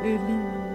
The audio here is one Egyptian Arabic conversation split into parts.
إلي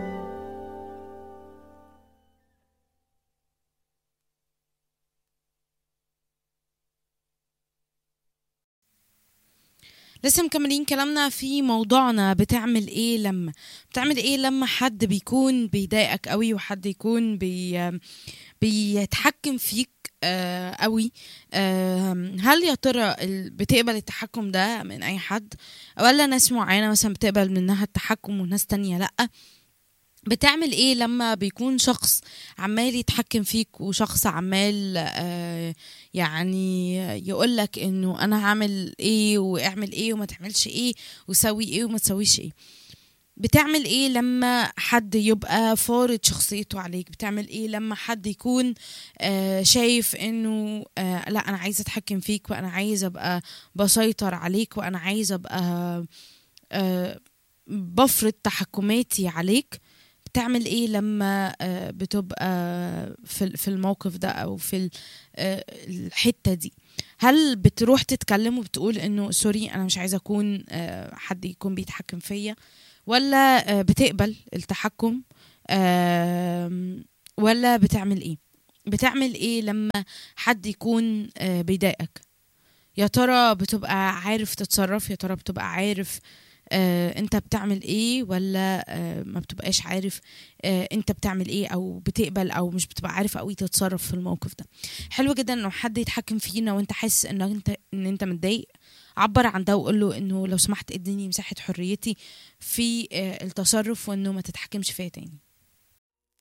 لسه مكملين كلامنا في موضوعنا بتعمل ايه لما بتعمل ايه لما حد بيكون بيضايقك قوي وحد يكون بي بيتحكم فيك آه قوي آه هل يا ترى ال- بتقبل التحكم ده من اي حد ولا ناس معينة مثلا بتقبل منها التحكم وناس تانية لأ بتعمل ايه لما بيكون شخص عمال يتحكم فيك وشخص عمال آه يعني يقولك انه انا هعمل ايه واعمل ايه وما تعملش ايه وسوي ايه وما تسويش ايه بتعمل ايه لما حد يبقى فارض شخصيته عليك بتعمل ايه لما حد يكون آه شايف انه آه لا انا عايز اتحكم فيك وانا عايز ابقى بسيطر عليك وانا عايز ابقى آه بفرض تحكماتي عليك بتعمل ايه لما آه، بتبقى في في الموقف ده او في ال- آه، الحته دي هل بتروح تتكلم وبتقول انه سوري انا مش عايزه اكون آه، حد يكون بيتحكم فيا ولا آه، بتقبل التحكم آم، ولا بتعمل ايه بتعمل ايه لما حد يكون آه، بيضايقك يا ترى بتبقى عارف تتصرف يا ترى بتبقى عارف آه انت بتعمل ايه ولا آه ما بتبقاش عارف آه انت بتعمل ايه او بتقبل او مش بتبقى عارف قوي تتصرف في الموقف ده حلو جدا انه حد يتحكم فينا وانت حاسس ان انت ان انت متضايق عبر عن ده وقول له انه لو سمحت اديني مساحه حريتي في آه التصرف وانه ما تتحكمش فيا تاني